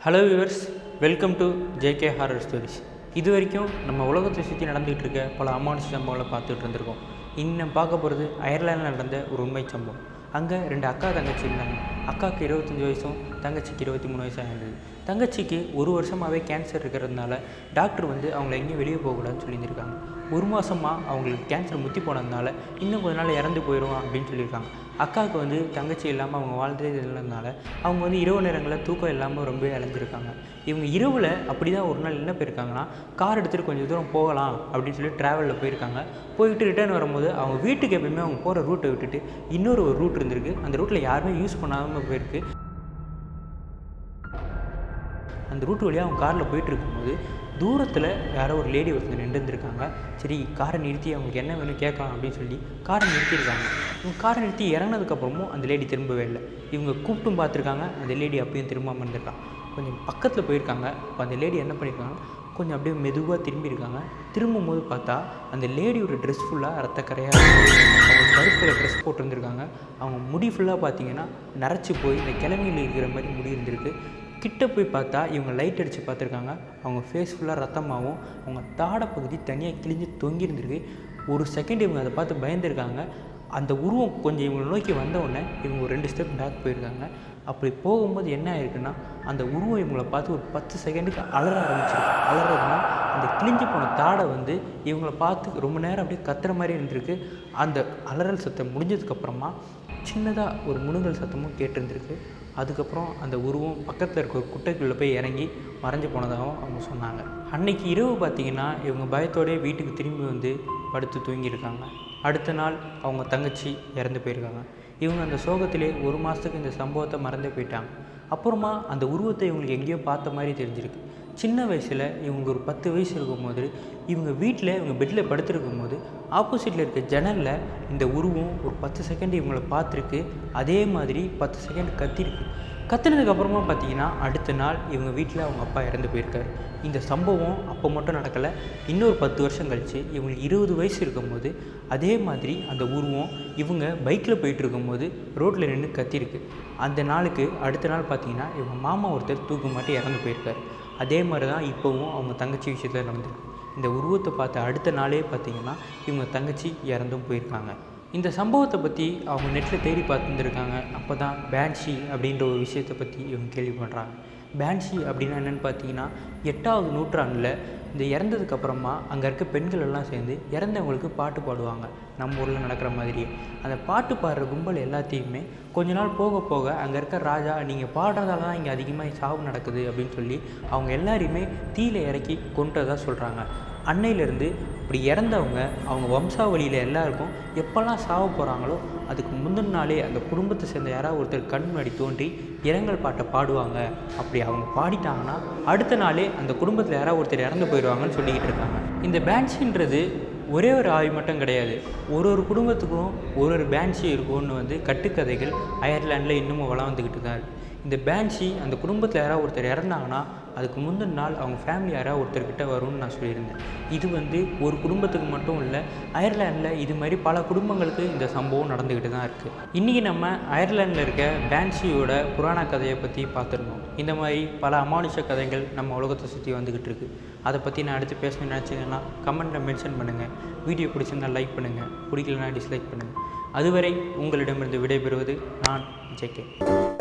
hello viewers welcome to JK horror stories இது வரைக்கும் நம்ம உலகத்தை சுற்றி நடந்துகிட்டு இருக்க பல அமானுஷ சம்பவங்களை பார்த்துட்டு இருந்திருக்கோம் இன்னும் பார்க்க போகிறது அயர்லாண்டில் நடந்த ஒரு உண்மை சம்பவம் அங்கே ரெண்டு அக்கா தங்கச்சி இருந்தாங்க அக்காவுக்கு இருபத்தஞ்சி வயசும் தங்கச்சிக்கு இருபத்தி மூணு வயசாக இருந்தது தங்கச்சிக்கு ஒரு வருஷமாகவே கேன்சர் இருக்கிறதுனால டாக்டர் வந்து அவங்கள எங்கேயும் வெளியே போகக்கூடாதுன்னு சொல்லியிருக்காங்க ஒரு மாதமாக அவங்களுக்கு கேன்சர் முத்தி போனதுனால இன்னும் கொஞ்ச நாள் இறந்து போயிடும் அப்படின்னு சொல்லியிருக்காங்க அக்காவுக்கு வந்து தங்கச்சி இல்லாமல் அவங்க வாழ்ந்தது இல்லைனால அவங்க வந்து இரவு நேரங்களில் தூக்கம் இல்லாமல் ரொம்ப இழந்திருக்காங்க இவங்க இரவில் அப்படி தான் ஒரு நாள் என்ன போயிருக்காங்கன்னா கார் எடுத்துகிட்டு கொஞ்சம் தூரம் போகலாம் அப்படின்னு சொல்லி ட்ராவலில் போயிருக்காங்க போயிட்டு ரிட்டர்ன் வரும்போது அவங்க வீட்டுக்கு எப்பயுமே அவங்க போகிற ரூட்டை விட்டுட்டு இன்னொரு ஒரு ரூட் இருந்திருக்கு அந்த ரூட்டில் யாருமே யூஸ் பண்ணாமல் போயிருக்கு அந்த ரூட் வழியாக அவங்க காரில் போயிட்டு இருக்கும்போது தூரத்தில் யாரோ ஒரு லேடி ஒருத்தர் நின்றுருந்துருக்காங்க சரி காரை நிறுத்தி அவங்களுக்கு என்ன வேணும் கேட்கலாம் அப்படின்னு சொல்லி காரை நிறுத்தியிருக்காங்க இவங்க காரை நிறுத்தி இறங்கினதுக்கப்புறமும் அந்த லேடி திரும்பவே இல்லை இவங்க கூப்பிட்டும் பார்த்துருக்காங்க அந்த லேடி அப்பயும் திரும்பாமல் இருந்திருக்காங்க கொஞ்சம் பக்கத்தில் போயிருக்காங்க அப்போ அந்த லேடி என்ன பண்ணியிருக்காங்க கொஞ்சம் அப்படியே மெதுவாக திரும்பியிருக்காங்க திரும்பும் போது பார்த்தா அந்த லேடியோட ட்ரெஸ் ஃபுல்லாக ரத்தக்கரையாக அவங்க கருப்பில் ட்ரெஸ் போட்டிருந்துருக்காங்க அவங்க முடி ஃபுல்லாக பார்த்தீங்கன்னா நரைச்சி போய் இந்த கிழமையில் இருக்கிற மாதிரி முடி இருந்திருக்கு கிட்ட போய் பார்த்தா இவங்க லைட் அடித்து பார்த்துருக்காங்க அவங்க ஃபேஸ் ஃபுல்லாக ரத்தமாகவும் அவங்க தாடை பகுதி தனியாக கிழிஞ்சு தொங்கி இருந்திருக்கு ஒரு செகண்ட் இவங்க அதை பார்த்து பயந்துருக்காங்க அந்த உருவம் கொஞ்சம் இவங்களை நோக்கி வந்த உடனே இவங்க ஒரு ரெண்டு ஸ்டெப் பேக் போயிருக்காங்க அப்படி போகும்போது என்ன ஆயிருக்குன்னா அந்த உருவம் இவங்களை பார்த்து ஒரு பத்து செகண்டுக்கு அலற ஆரம்பிச்சிருக்கு அலறதுனா அந்த கிழிஞ்சு போன தாடை வந்து இவங்களை பார்த்து ரொம்ப நேரம் அப்படியே கத்துற மாதிரி இருந்திருக்கு அந்த அலறல் சத்தம் முடிஞ்சதுக்கப்புறமா சின்னதாக ஒரு முணுங்கல் சத்தமும் கேட்டிருந்திருக்கு அதுக்கப்புறம் அந்த உருவம் பக்கத்தில் இருக்க ஒரு குட்டைக்குள்ளே போய் இறங்கி மறைஞ்சு போனதாகவும் அவங்க சொன்னாங்க அன்னைக்கு இரவு பார்த்திங்கன்னா இவங்க பயத்தோடய வீட்டுக்கு திரும்பி வந்து படுத்து தூங்கியிருக்காங்க அடுத்த நாள் அவங்க தங்கச்சி இறந்து போயிருக்காங்க இவங்க அந்த சோகத்திலே ஒரு மாதத்துக்கு இந்த சம்பவத்தை மறந்தே போயிட்டாங்க அப்புறமா அந்த உருவத்தை இவங்களுக்கு எங்கேயோ பார்த்த மாதிரி தெரிஞ்சிருக்கு சின்ன வயசில் இவங்க ஒரு பத்து வயசு இருக்கும்போது இவங்க வீட்டில் இவங்க பெட்டில் படுத்துருக்கும் போது ஆப்போசிட்டில் இருக்க ஜன்னலில் இந்த உருவம் ஒரு பத்து செகண்ட் இவங்கள பார்த்துருக்கு அதே மாதிரி பத்து செகண்ட் கத்திருக்கு கத்துனதுக்கப்புறமா பார்த்தீங்கன்னா அடுத்த நாள் இவங்க வீட்டில் அவங்க அப்பா இறந்து போயிருக்காரு இந்த சம்பவம் அப்போ மட்டும் நடக்கலை இன்னொரு பத்து வருஷம் கழித்து இவங்களுக்கு இருபது வயசு இருக்கும்போது அதே மாதிரி அந்த உருவம் இவங்க பைக்கில் போயிட்டு இருக்கும்போது ரோட்டில் நின்று கத்திருக்கு அந்த நாளுக்கு அடுத்த நாள் பார்த்தீங்கன்னா இவங்க மாமா ஒருத்தர் தூக்கு மாட்டி இறந்து போயிருக்காரு அதே மாதிரி தான் இப்போவும் அவங்க தங்கச்சி விஷயத்தில் நடந்திருக்கு இந்த உருவத்தை பார்த்த அடுத்த நாளே பார்த்தீங்கன்னா இவங்க தங்கச்சி இறந்தும் போயிருக்காங்க இந்த சம்பவத்தை பற்றி அவங்க நெட்டில் தேடி பார்த்துருந்துருக்காங்க அப்போ தான் பேன்ஷி அப்படின்ற ஒரு விஷயத்தை பற்றி இவங்க கேள்விப்படுறாங்க பேன்ஷி அப்படின்னா என்னென்னு பார்த்தீங்கன்னா எட்டாவது நூற்றாண்டில் இந்த இறந்ததுக்கப்புறமா அங்கே இருக்க பெண்கள் எல்லாம் சேர்ந்து இறந்தவங்களுக்கு பாட்டு பாடுவாங்க நம்ம ஊரில் நடக்கிற மாதிரியே அந்த பாட்டு பாடுற கும்பல் எல்லாத்தையுமே கொஞ்ச நாள் போக போக அங்கே இருக்க ராஜா நீங்கள் பாடுறதால தான் இங்கே அதிகமாக சாவு நடக்குது அப்படின்னு சொல்லி அவங்க எல்லாரையுமே தீயில இறக்கி கொன்றதாக சொல்கிறாங்க அன்னையிலேருந்து இப்படி இறந்தவங்க அவங்க வம்சாவளியில் எல்லாருக்கும் எப்போல்லாம் சாவ போகிறாங்களோ அதுக்கு முந்தின நாளே அந்த குடும்பத்தை சேர்ந்த யாராவது ஒருத்தர் கண் முன்னாடி தோன்றி இரங்கல் பாட்டை பாடுவாங்க அப்படி அவங்க பாடிட்டாங்கன்னா அடுத்த நாளே அந்த குடும்பத்தில் யாராவது ஒருத்தர் இறந்து போயிடுவாங்கன்னு சொல்லிக்கிட்டு இருக்காங்க இந்த பேன்ஸின்றது ஒரே ஒரு ஆவி மட்டும் கிடையாது ஒரு ஒரு குடும்பத்துக்கும் ஒரு ஒரு பேன்சி இருக்கும்னு வந்து கட்டுக்கதைகள் அயர்லாண்டில் இன்னமும் வளர்ந்துக்கிட்டு தான் இருக்குது இந்த பேன்சி அந்த குடும்பத்தில் யாராவது ஒருத்தர் இறந்தாங்கன்னா அதுக்கு முந்தின நாள் அவங்க ஃபேமிலி யாராவது ஒருத்தர்கிட்ட வரும்னு நான் சொல்லியிருந்தேன் இது வந்து ஒரு குடும்பத்துக்கு மட்டும் இல்லை அயர்லாண்டில் இது மாதிரி பல குடும்பங்களுக்கு இந்த சம்பவம் நடந்துக்கிட்டு தான் இருக்குது இன்றைக்கி நம்ம அயர்லாண்டில் இருக்க பேன்சியோட புராண கதையை பற்றி பார்த்துருந்தோம் இந்த மாதிரி பல அமானுஷ கதைகள் நம்ம உலகத்தை சுற்றி வந்துக்கிட்டு இருக்குது அதை பற்றி நான் அடுத்து பேசணும்னு நினச்சிங்கன்னா கமெண்ட்டில் மென்ஷன் பண்ணுங்கள் வீடியோ பிடிச்சிருந்தா லைக் பண்ணுங்கள் பிடிக்கலனா டிஸ்லைக் பண்ணுங்கள் அதுவரை உங்களிடமிருந்து விடைபெறுவது நான் ஜேகே